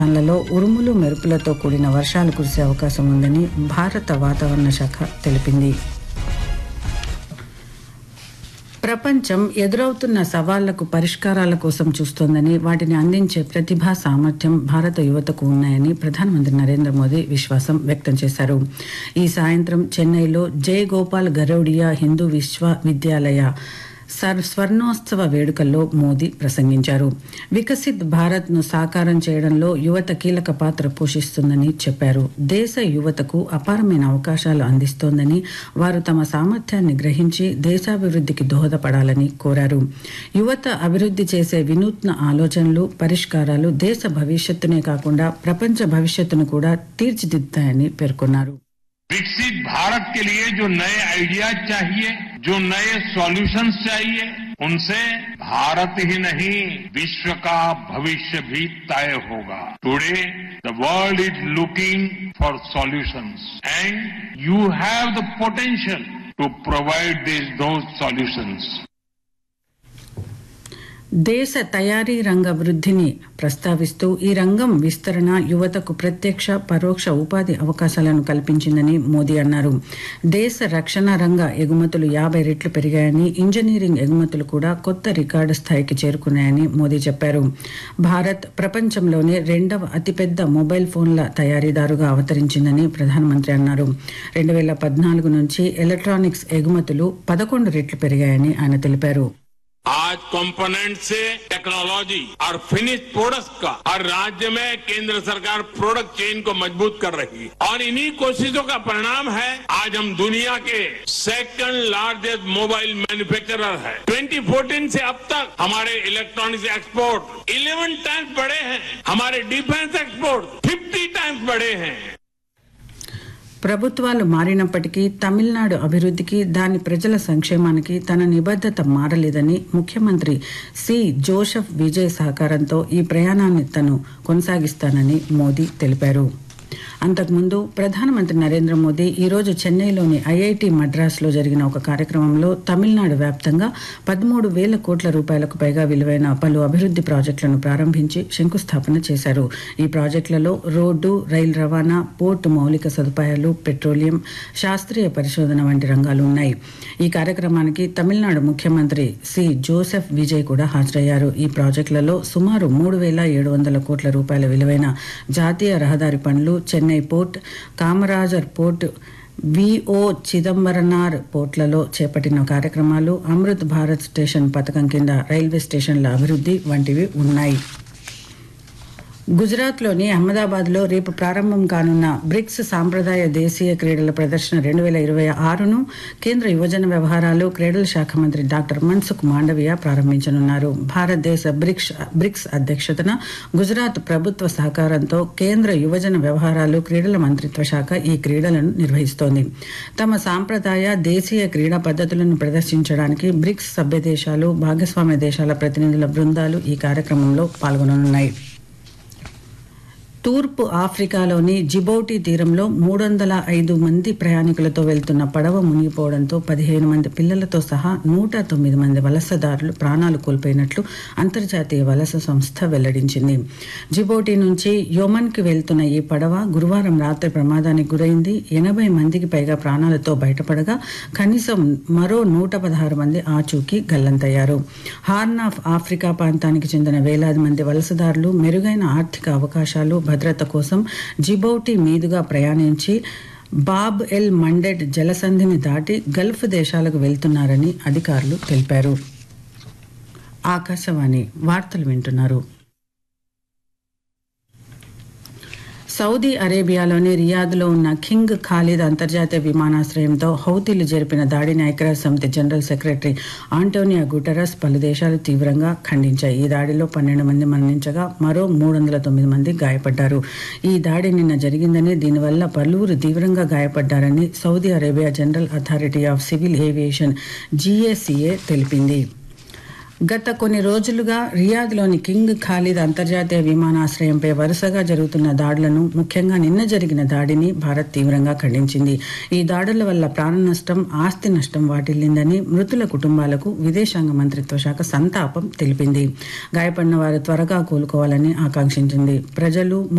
లలో ఉరుములు మెరుపులతో కూడిన వర్షాలు కురిసే అవకాశం ఉందని భారత వాతావరణ శాఖ తెలిపింది ప్రపంచం ఎదురవుతున్న సవాళ్లకు పరిష్కారాల కోసం చూస్తోందని వాటిని అందించే ప్రతిభా సామర్థ్యం భారత యువతకు ఉన్నాయని ప్రధానమంత్రి నరేంద్ర మోదీ విశ్వాసం వ్యక్తం చేశారు ఈ సాయంత్రం చెన్నైలో జై గోపాల్ గరౌడియా హిందూ విశ్వవిద్యాలయ సర్ స్వర్ణోత్సవ వేడుకల్లో మోదీ ప్రసంగించారు వికసిత్ భారత్ ను సాకారం చేయడంలో యువత కీలక పాత్ర పోషిస్తుందని చెప్పారు దేశ యువతకు అపారమైన అవకాశాలు అందిస్తోందని వారు తమ సామర్థ్యాన్ని గ్రహించి దేశాభివృద్ధికి దోహదపడాలని కోరారు యువత అభివృద్ధి చేసే వినూత్న ఆలోచనలు పరిష్కారాలు దేశ భవిష్యత్తునే కాకుండా ప్రపంచ భవిష్యత్తును కూడా తీర్చిదిద్దుతాయని పేర్కొన్నారు विकसित भारत के लिए जो नए आइडियाज चाहिए जो नए सॉल्यूशंस चाहिए उनसे भारत ही नहीं विश्व का भविष्य भी तय होगा today the world is looking for solutions and you have the potential to provide this those solutions దేశ తయారీ రంగ వృద్ధిని ప్రస్తావిస్తూ ఈ రంగం విస్తరణ యువతకు ప్రత్యక్ష పరోక్ష ఉపాధి అవకాశాలను కల్పించిందని మోదీ అన్నారు దేశ రక్షణ రంగ ఎగుమతులు యాభై రెట్లు పెరిగాయని ఇంజనీరింగ్ ఎగుమతులు కూడా కొత్త రికార్డు స్థాయికి చేరుకున్నాయని మోదీ చెప్పారు భారత్ ప్రపంచంలోనే రెండవ అతిపెద్ద మొబైల్ ఫోన్ల తయారీదారుగా అవతరించిందని ప్రధానమంత్రి అన్నారు రెండు వేల పద్నాలుగు నుంచి ఎలక్ట్రానిక్స్ ఎగుమతులు పదకొండు రెట్లు పెరిగాయని ఆయన తెలిపారు आज कंपोनेंट से टेक्नोलॉजी और फिनिश प्रोडक्ट्स का हर राज्य में केंद्र सरकार प्रोडक्ट चेन को मजबूत कर रही है और इन्हीं कोशिशों का परिणाम है आज हम दुनिया के सेकंड लार्जेस्ट मोबाइल मैन्युफैक्चरर है 2014 से अब तक हमारे इलेक्ट्रॉनिक्स एक्सपोर्ट 11 टाइम्स बढ़े हैं हमारे डिफेंस एक्सपोर्ट 50 टाइम्स बढ़े हैं ప్రభుత్వాలు మారినప్పటికీ తమిళనాడు అభివృద్ధికి దాని ప్రజల సంక్షేమానికి తన నిబద్ధత మారలేదని ముఖ్యమంత్రి సి జోసెఫ్ విజయ్ సహకారంతో ఈ ప్రయాణాన్ని తను కొనసాగిస్తానని మోదీ తెలిపారు అంతకుముందు ప్రధానమంత్రి నరేంద్ర మోదీ ఈరోజు చెన్నైలోని ఐఐటి మద్రాసులో జరిగిన ఒక కార్యక్రమంలో తమిళనాడు వ్యాప్తంగా పదమూడు వేల కోట్ల రూపాయలకు పైగా విలువైన పలు అభివృద్ధి ప్రాజెక్టులను ప్రారంభించి శంకుస్థాపన చేశారు ఈ ప్రాజెక్టులలో రోడ్డు రైలు రవాణా పోర్టు మౌలిక సదుపాయాలు పెట్రోలియం శాస్త్రీయ పరిశోధన వంటి రంగాలు ఉన్నాయి ఈ కార్యక్రమానికి తమిళనాడు ముఖ్యమంత్రి సి జోసెఫ్ విజయ్ కూడా హాజరయ్యారు ఈ ప్రాజెక్టులలో సుమారు మూడు వేల ఏడు వందల కోట్ల రూపాయల విలువైన జాతీయ రహదారి పనులు Chennai port Kamarajar port VO Chidambaranar పోర్ట్లలో చేపట్టిన కార్యక్రమాలు అమృత్ భారత్ స్టేషన్ పథకం కింద రైల్వే స్టేషన్ల అభివృద్ధి వంటివి ఉన్నాయి గుజరాత్లోని అహ్మదాబాద్లో రేపు ప్రారంభం కానున్న బ్రిక్స్ సాంప్రదాయ దేశీయ క్రీడల ప్రదర్శన రెండు వేల ఇరవై ఆరును కేంద్ర యువజన వ్యవహారాలు క్రీడల శాఖ మంత్రి డాక్టర్ మన్సుఖ్ మాండవియా ప్రారంభించనున్నారు భారతదేశ బ్రిక్స్ బ్రిక్స్ అధ్యక్షతన గుజరాత్ ప్రభుత్వ సహకారంతో కేంద్ర యువజన వ్యవహారాలు క్రీడల మంత్రిత్వ శాఖ ఈ క్రీడలను నిర్వహిస్తోంది తమ సాంప్రదాయ దేశీయ క్రీడా పద్ధతులను ప్రదర్శించడానికి బ్రిక్స్ సభ్య దేశాలు భాగస్వామ్య దేశాల ప్రతినిధుల బృందాలు ఈ కార్యక్రమంలో పాల్గొననున్నాయి తూర్పు ఆఫ్రికాలోని జిబౌటి తీరంలో మూడు వందల ఐదు మంది ప్రయాణికులతో వెళ్తున్న పడవ మునిగిపోవడంతో పదిహేను మంది పిల్లలతో సహా నూట తొమ్మిది మంది వలసదారులు ప్రాణాలు కోల్పోయినట్లు అంతర్జాతీయ వలస సంస్థ వెల్లడించింది జిబౌటి నుంచి యొమన్కి వెళ్తున్న ఈ పడవ గురువారం రాత్రి ప్రమాదానికి గురైంది ఎనభై మందికి పైగా ప్రాణాలతో బయటపడగా కనీసం మరో నూట పదహారు మంది ఆచూకీ గల్లంతయ్యారు హార్న్ ఆఫ్ ఆఫ్రికా ప్రాంతానికి చెందిన వేలాది మంది వలసదారులు మెరుగైన ఆర్థిక అవకాశాలు భద్రత కోసం జిబౌటి మీదుగా ప్రయాణించి బాబ్ ఎల్ మండెడ్ జలసంధిని దాటి గల్ఫ్ దేశాలకు వెళ్తున్నారని అధికారులు తెలిపారు ఆకాశవాణి వార్తలు వింటున్నారు సౌదీ అరేబియాలోని రియాద్లో ఉన్న కింగ్ ఖాలిద్ అంతర్జాతీయ విమానాశ్రయంతో హౌతీలు జరిపిన దాడిని ఐక్యరాజ్య సమితి జనరల్ సెక్రటరీ ఆంటోనియా గుటరస్ పలు దేశాలు తీవ్రంగా ఖండించాయి ఈ దాడిలో పన్నెండు మంది మరణించగా మరో మూడు వందల తొమ్మిది మంది గాయపడ్డారు ఈ దాడి నిన్న జరిగిందని దీనివల్ల పలువురు తీవ్రంగా గాయపడ్డారని Saudi Arabia general authority of civil aviation GACA తెలిపింది గత కొన్ని రోజులుగా రియాద్లోని కింగ్ ఖాలిద్ అంతర్జాతీయ విమానాశ్రయంపై వరుసగా జరుగుతున్న దాడులను ముఖ్యంగా నిన్న జరిగిన దాడిని భారత్ తీవ్రంగా ఖండించింది ఈ దాడుల వల్ల ప్రాణ నష్టం ఆస్తి నష్టం వాటిల్లిందని మృతుల కుటుంబాలకు విదేశాంగ మంత్రిత్వ శాఖ సంతాపం తెలిపింది గాయపడిన వారు త్వరగా కోలుకోవాలని ఆకాంక్షించింది ప్రజలు